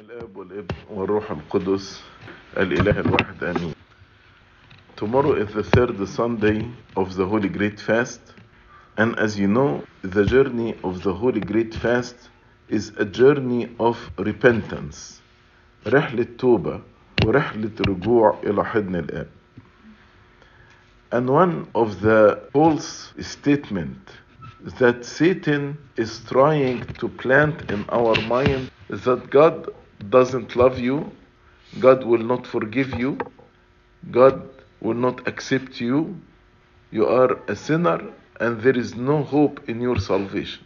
الاب والابن والروح القدس الاله الواحد امين Tomorrow is the third Sunday of the Holy Great Fast and as you know the journey of the Holy Great Fast is a journey of repentance رحلة توبة ورحلة رجوع إلى حضن الآب And one of the false statement that Satan is trying to plant in our mind that God doesn't love you, God will not forgive you, God will not accept you, you are a sinner and there is no hope in your salvation.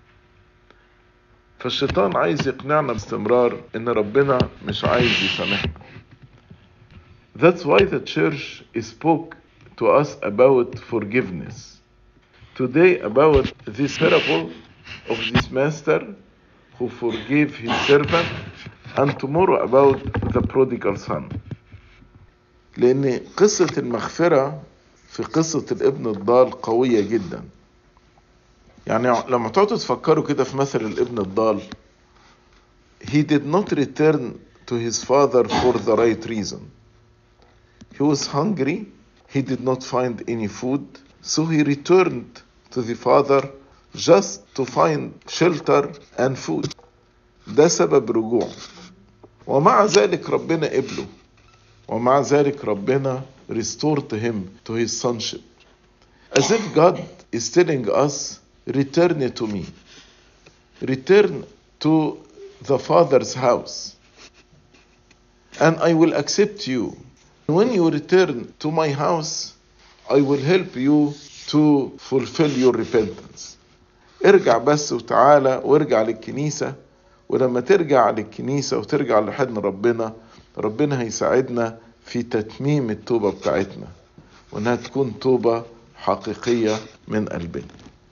فالشيطان عايز يقنعنا باستمرار ان ربنا مش عايز يسامحنا. That's why the church spoke to us about forgiveness. Today about this parable of this master who forgave his servant and tomorrow about the prodigal son. لأن قصة المغفرة في قصة الابن الضال قوية جدا. يعني لما تقعدوا تفكروا كده في مثل الابن الضال he did not return to his father for the right reason. He was hungry, he did not find any food, so he returned to the father just to find shelter and food. ده سبب رجوعه. ومع ذلك ربنا قبله. ومع ذلك ربنا restored him to his sonship. As if God is telling us, return to me. Return to the Father's house. And I will accept you. When you return to my house, I will help you to fulfill your repentance. ارجع بس وتعالى وارجع للكنيسة ولما ترجع للكنيسة وترجع لحضن ربنا ربنا هيساعدنا في تتميم التوبة بتاعتنا وانها تكون توبة حقيقية من قلبنا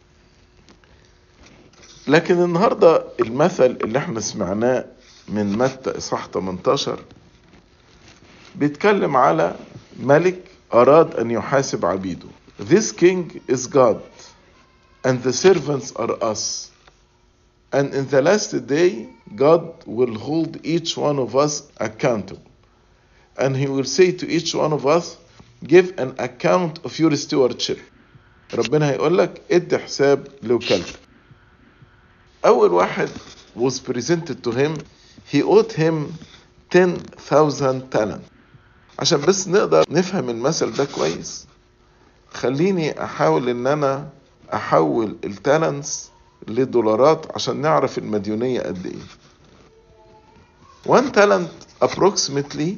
لكن النهاردة المثل اللي احنا سمعناه من متى إصحاح 18 بيتكلم على ملك أراد أن يحاسب عبيده This king is God and the servants are us. And in the last day, God will hold each one of us accountable. And he will say to each one of us, give an account of your stewardship. ربنا هيقول لك ادي حساب لوكالتك. أول واحد was presented to him, he owed him 10,000 talent. عشان بس نقدر نفهم المثل ده كويس خليني احاول ان انا احول التالنتس لدولارات عشان نعرف المديونية قد ايه one talent approximately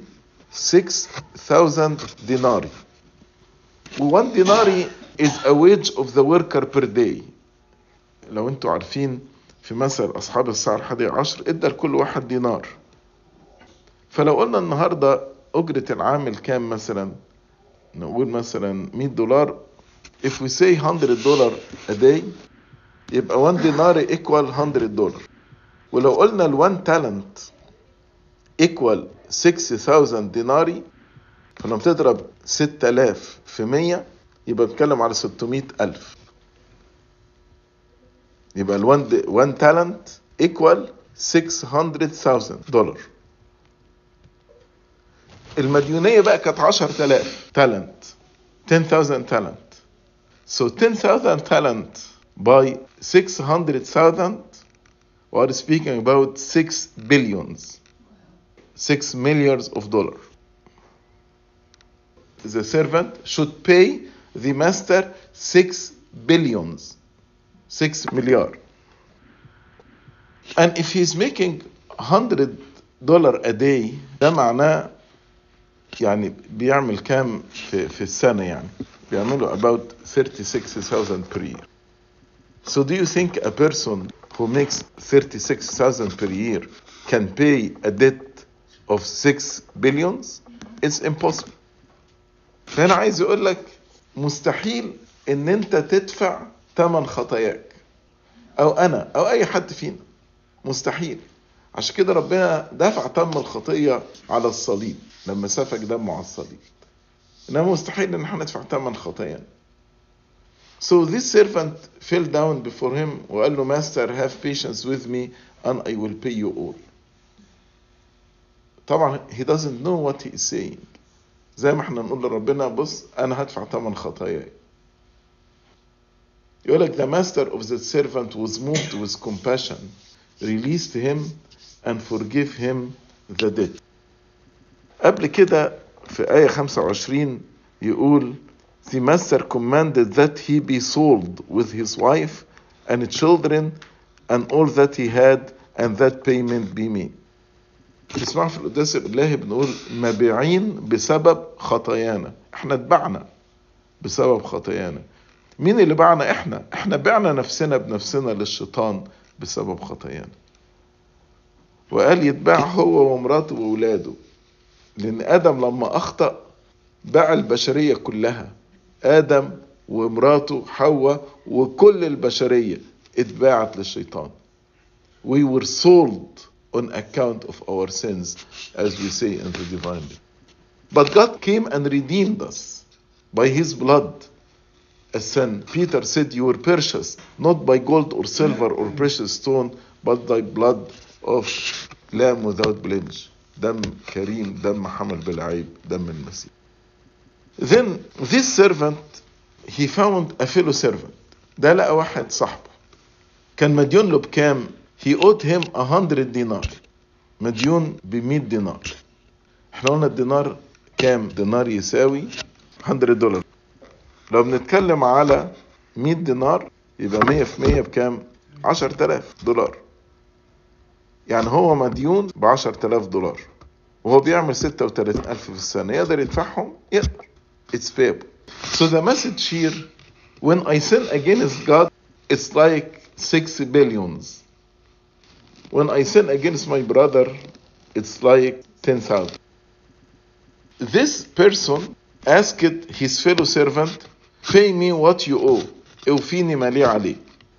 6000 ديناري و 1 ديناري is a wage of the worker per day لو انتوا عارفين في مثل اصحاب الساعة الحادية عشر ادى لكل واحد دينار فلو قلنا النهاردة اجرة العامل كام مثلا نقول مثلا 100 دولار if we say 100 دولار a day يبقى 1 دينار equal 100 دولار ولو قلنا ال 1 talent equal 6000 ديناري فلما تضرب 6000 في 100 يبقى بتكلم على 600 ألف يبقى ال 1 1 talent equal 600000 دولار المديونية بقى كانت 10000 تالنت 10000 تالنت so 10000 talent by 600,000 we are speaking about 6 billions 6 millions of dollars the servant should pay the master 6 billions 6 milliard and if he's making 100 dollar a day ده معناه يعني بيعمل كام في, في السنة يعني بيعملوا about 36,000 per year so do you think a person who makes 36,000 per year can pay a debt of 6 billions it's impossible فهنا عايز يقول لك مستحيل ان انت تدفع ثمن خطاياك او انا او اي حد فينا مستحيل عشان كده ربنا دفع ثمن الخطية على الصليب لما سفك دمه على الصليب انما مستحيل ان احنا ندفع ثمن خطايانا So this servant fell down before him وقال له Master have patience with me and I will pay you all طبعا he doesn't know what he is saying زي ما احنا نقول لربنا بص انا هدفع ثمن خطاياي يقول لك the master of the servant was moved with compassion released him and forgive him the debt قبل كده في آية 25 يقول the master commanded that he be sold with his wife and children and all that he had and that payment be made تسمعوا في القداس الإلهي بنقول مبيعين بسبب خطايانا احنا اتبعنا بسبب خطايانا مين اللي باعنا احنا احنا بعنا نفسنا بنفسنا للشيطان بسبب خطايانا وقال يتباع هو ومراته وولاده لان ادم لما اخطا باع البشريه كلها ادم ومراته حواء وكل البشريه اتباعت للشيطان we were sold on account of our sins as we say in the divine but God came and redeemed us by his blood as St. Peter said you were purchased not by gold or silver or precious stone but by blood of lamb without blemish دم كريم دم حمل بلا عيب دم المسيح then this servant he found a fellow servant ده لقى واحد صاحبه كان مديون له بكام he owed him a hundred دينار مديون ب 100 دينار احنا قلنا الدينار كام دينار يساوي 100 دولار لو بنتكلم على 100 دينار يبقى 100 في 100 بكام 10000 دولار يعني هو مديون ب 10000 دولار وهو بيعمل 36000 في السنة يقدر يدفعهم؟ يقدر It's payable. So the message here, when I sin against God, it's like six billions. When I sin against my brother, it's like 10,000. This person asked his fellow servant, pay me what you owe. اوفيني ما لي عليه.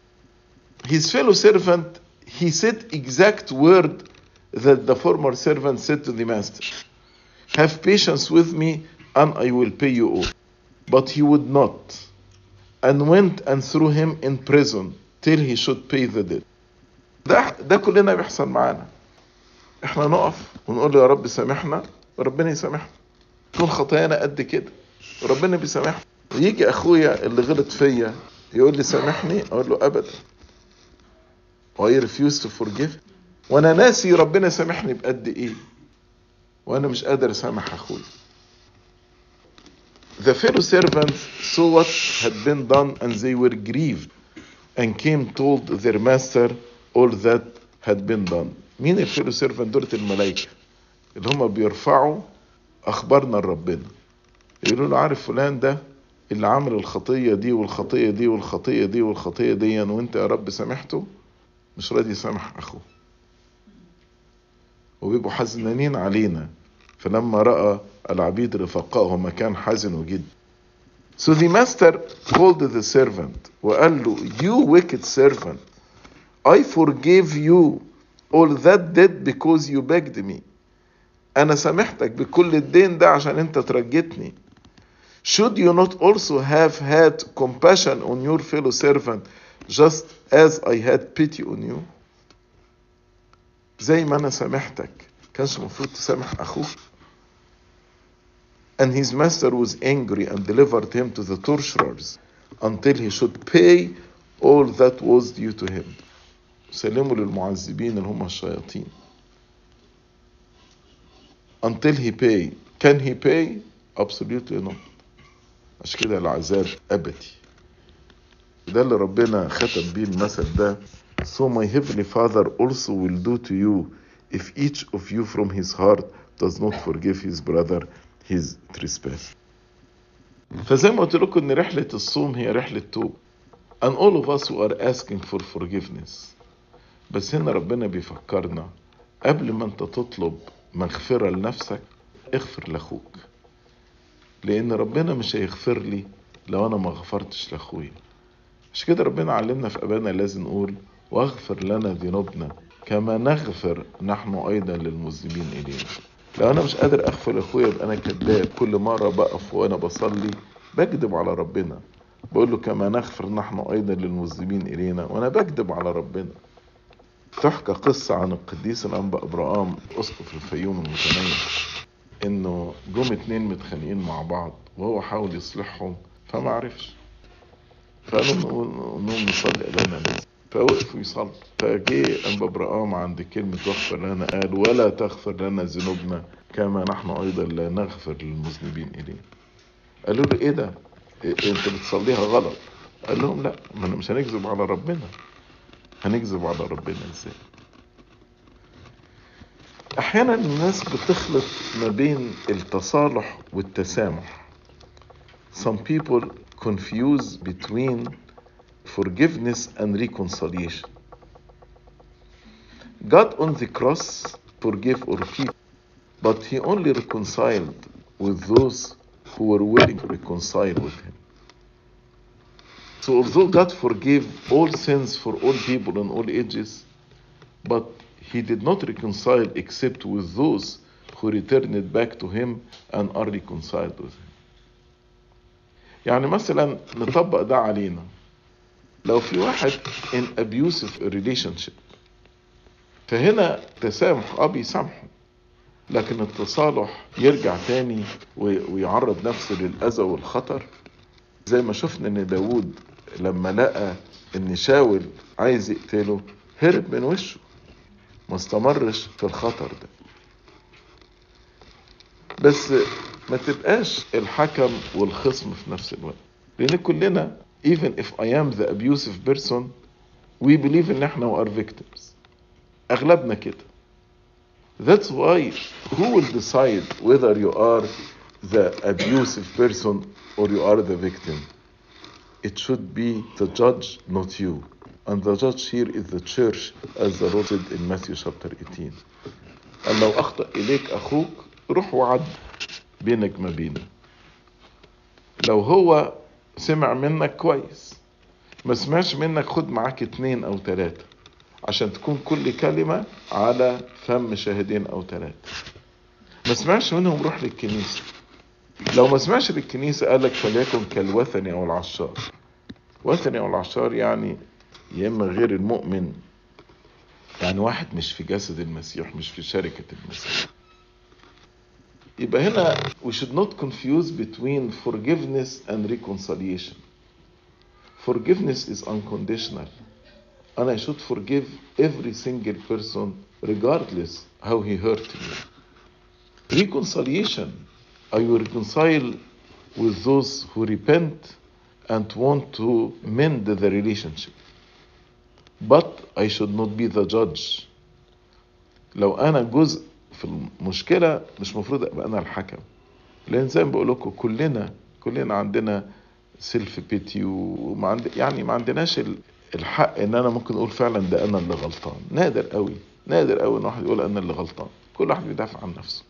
His fellow servant, he said exact word that the former servant said to the master. Have patience with me and I will pay you all. But he would not, and went and threw him in prison till he should pay the debt. ده ده كلنا بيحصل معانا. احنا نقف ونقول له يا رب سامحنا وربنا يسامحنا. تكون خطايانا قد كده وربنا بيسامحنا. ويجي اخويا اللي غلط فيا يقول لي سامحني اقول له ابدا. I refuse to forgive. وانا ناسي ربنا سامحني بقد ايه. وانا مش قادر اسامح اخويا. The fellow servants saw what had been done and they were grieved and came told their master all that had been done. مين الفيلو سيرفنت دولة الملائكة اللي هم بيرفعوا أخبارنا لربنا يقولوا له عارف فلان ده اللي عمل الخطية دي والخطية دي والخطية دي والخطية دي وانت يا رب سامحته مش راضي يسامح أخوه وبيبقوا حزنانين علينا فلما رأى العبيد رفقائه مكان حزن جدا So the master called the servant وقال له You wicked servant I forgave you all that debt because you begged me أنا سامحتك بكل الدين ده عشان أنت ترجتني Should you not also have had compassion on your fellow servant just as I had pity on you زي ما أنا سامحتك كانش المفروض تسامح أخوك And his master was angry and delivered him to the torturers until he should pay all that was due to him. سلموا للمعذبين اللي هم الشياطين. Until he pay. Can he pay? Absolutely not. عشان كده العذاب أبدي. ده اللي ربنا ختم بيه المثل ده. So my heavenly Father also will do to you if each of you from his heart does not forgive his brother his trespass. فزي ما قلت لكم ان رحلة الصوم هي رحلة توب. And all of us who are asking for forgiveness. بس هنا ربنا بيفكرنا قبل ما انت تطلب مغفرة لنفسك اغفر لاخوك. لان ربنا مش هيغفر لي لو انا ما غفرتش لاخويا. عشان كده ربنا علمنا في ابانا لازم نقول واغفر لنا ذنوبنا كما نغفر نحن ايضا للمذنبين الينا. لو انا مش قادر اغفر لاخويا يبقى انا كذاب كل مره بقف وانا بصلي بكذب على ربنا بقول له كما نغفر نحن ايضا للمذنبين الينا وانا بكذب على ربنا تحكى قصة عن القديس الأنبا إبراهام أسقف الفيوم المتنين إنه جم اتنين متخانقين مع بعض وهو حاول يصلحهم فما عرفش فقالوا نقوم نصلي لنا لازم فوقفوا يصلوا فجه أنبا إبراهام عند كلمة واغفر لنا قال ولا تغفر لنا ذنوبنا كما نحن أيضا لا نغفر للمذنبين إليه قالوا له إيه ده؟ إيه أنت بتصليها غلط قال لهم لا ما أنا مش هنكذب على ربنا هنكذب على ربنا ازاي احيانا الناس بتخلط ما بين التصالح والتسامح some people confuse between forgiveness and reconciliation God on the cross forgave all people but he only reconciled with those who were willing to reconcile with him so although God forgave all sins for all people in all ages, but he did not reconcile except with those who returned back to him and are reconciled with him. يعني مثلا نطبق ده علينا لو في واحد in abusive relationship فهنا تسامح اه بيسامحه لكن التصالح يرجع تاني ويعرض نفسه للأذى والخطر زي ما شفنا ان داود لما لقى ان شاول عايز يقتله هرب من وشه ما استمرش في الخطر ده بس ما تبقاش الحكم والخصم في نفس الوقت لان كلنا even if I am the abusive person we believe ان احنا we are victims اغلبنا كده that's why who will decide whether you are the abusive person or you are the victim it should be the judge, not you. And the judge here is the church, as the Lord said in Matthew chapter 18. قال لو أخطأ إليك أخوك روح وعد بينك ما بينه. لو هو سمع منك كويس ما سمعش منك خد معاك اتنين أو تلاتة عشان تكون كل كلمة على فم شاهدين أو تلاتة. ما سمعش منهم روح للكنيسة. لو ما سمعش للكنيسة قالك فليكن كالوثني أو العشار وثني أو العشار يعني يا إما غير المؤمن يعني واحد مش في جسد المسيح مش في شركة المسيح يبقى هنا we should not confuse between forgiveness and reconciliation forgiveness is unconditional and I should forgive every single person regardless how he hurt me reconciliation I will reconcile with those who repent and want to mend the relationship. But I should not be the judge. لو أنا جزء في المشكلة مش مفروض أبقى أنا الحكم. لأن زي ما بقول لكم كلنا كلنا عندنا سيلف بيتي وما عند يعني ما عندناش الحق ان انا ممكن اقول فعلا ده انا اللي غلطان نادر قوي نادر قوي ان واحد يقول انا اللي غلطان كل واحد بيدافع عن نفسه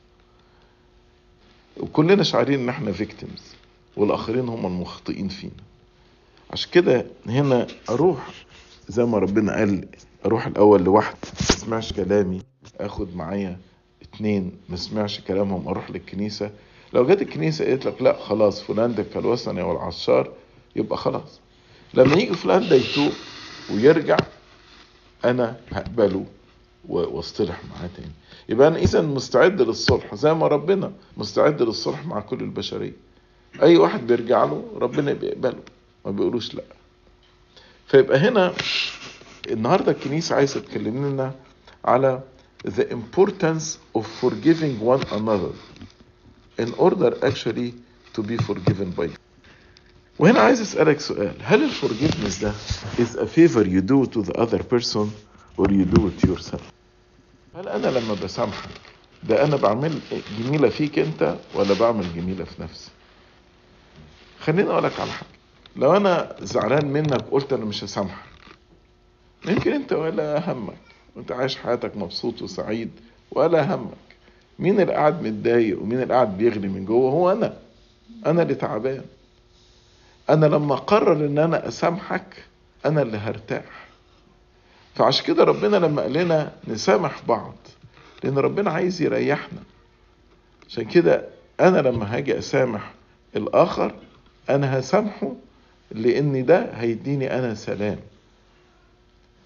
وكلنا شعارين ان احنا فيكتيمز والاخرين هم المخطئين فينا عشان كده هنا اروح زي ما ربنا قال اروح الاول لواحد ما سمعش كلامي اخد معايا اتنين ما سمعش كلامهم اروح للكنيسة لو جت الكنيسة قالت لك لا خلاص فلان ده كالوثني او العشار يبقى خلاص لما يجي فلان ده يتوب ويرجع انا هقبله واصطلح معاه تاني يبقى انا اذا مستعد للصلح زي ما ربنا مستعد للصلح مع كل البشريه اي واحد بيرجع له ربنا بيقبله ما بيقولوش لا فيبقى هنا النهارده الكنيسه عايزه تكلم لنا على the importance of forgiving one another in order actually to be forgiven by God. وهنا عايز اسالك سؤال هل الفورجيفنس ده is a favor you do to the other person or you do it yourself هل انا لما بسامحك ده انا بعمل جميله فيك انت ولا بعمل جميله في نفسي خليني اقول لك على حاجه لو انا زعلان منك قلت انا مش هسامحك يمكن انت ولا همك وانت عايش حياتك مبسوط وسعيد ولا همك مين اللي قاعد متضايق ومين اللي قاعد بيغلي من جوه هو انا انا اللي تعبان انا لما اقرر ان انا اسامحك انا اللي هرتاح فعشان كده ربنا لما قال لنا نسامح بعض لان ربنا عايز يريحنا عشان كده انا لما هاجي اسامح الاخر انا هسامحه لان ده هيديني انا سلام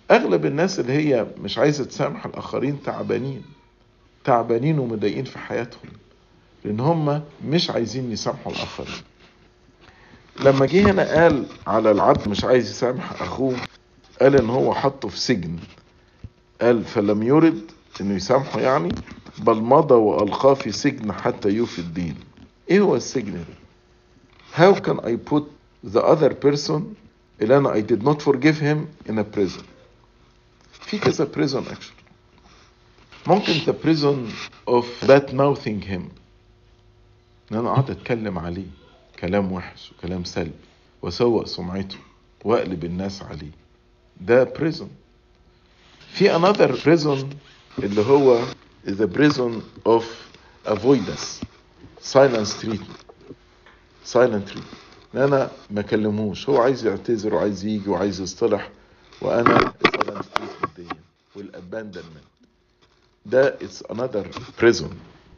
اغلب الناس اللي هي مش عايزه تسامح الاخرين تعبانين تعبانين ومضايقين في حياتهم لان هم مش عايزين يسامحوا الاخرين لما جه هنا قال على العبد مش عايز يسامح اخوه قال ان هو حطه في سجن قال فلم يرد انه يسامحه يعني بل مضى والقاه في سجن حتى يوفي الدين ايه هو السجن ده how can I put the other person اللي انا I did not forgive him in a prison في كذا prison actually ممكن the prison of bad mouthing him ان انا اقعد اتكلم عليه كلام وحش وكلام سلبي واسوء سمعته واقلب الناس عليه ده prison في another prison اللي هو the prison of avoidance silence treatment silent treatment ان انا ما كلموش هو عايز يعتذر وعايز يجي وعايز يصطلح وانا silent treatment دي والabandonment ده it's another prison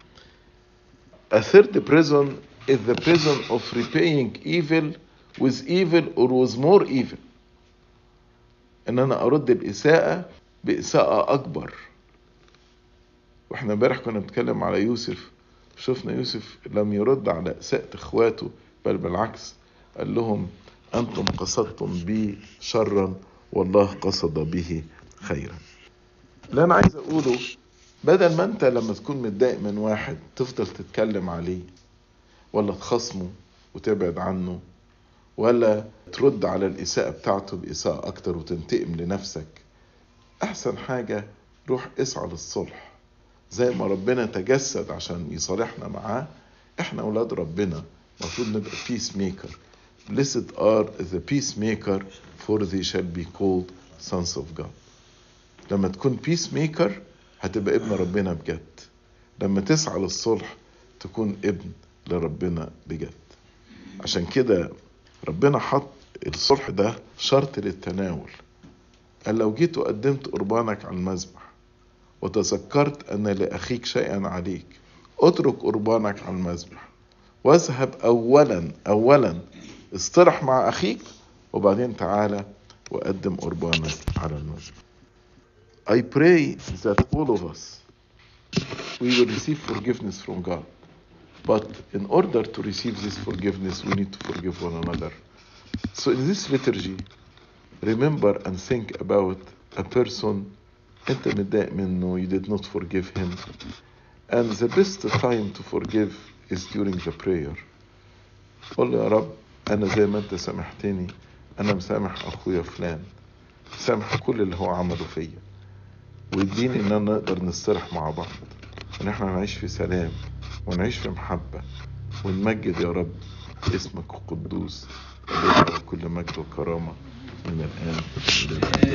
a third prison is the prison of repaying evil with evil or with more evil ان انا ارد الاساءة باساءة اكبر واحنا امبارح كنا بنتكلم على يوسف شفنا يوسف لم يرد على اساءة اخواته بل بالعكس قال لهم انتم قصدتم بي شرا والله قصد به خيرا اللي انا عايز اقوله بدل ما انت لما تكون متضايق من واحد تفضل تتكلم عليه ولا تخصمه وتبعد عنه ولا ترد على الإساءة بتاعته بإساءة أكتر وتنتقم لنفسك أحسن حاجة روح اسعى للصلح زي ما ربنا تجسد عشان يصالحنا معاه احنا أولاد ربنا المفروض نبقى peace maker blessed are the peacemaker for they shall be called sons of God لما تكون peace maker هتبقى ابن ربنا بجد لما تسعى للصلح تكون ابن لربنا بجد عشان كده ربنا حط الصلح ده شرط للتناول قال لو جيت وقدمت قربانك على المذبح وتذكرت أن لأخيك شيئا عليك اترك قربانك على المذبح واذهب أولا أولا اصطلح مع أخيك وبعدين تعالى وقدم قربانك على المذبح I pray that all of us we will receive forgiveness from God. But in order to receive this forgiveness, we need to forgive one another. So in this liturgy, remember and think about a person انت متضايق منه you did not forgive him and the best time to forgive is during the prayer قول له يا رب انا زي ما انت سامحتني انا مسامح اخويا فلان سامح كل اللي هو عمله فيا ويديني ان انا نقدر نصطلح مع بعض ان احنا نعيش في سلام ونعيش في محبة ونمجد يا رب اسمك القدوس كل مجد وكرامة من الآن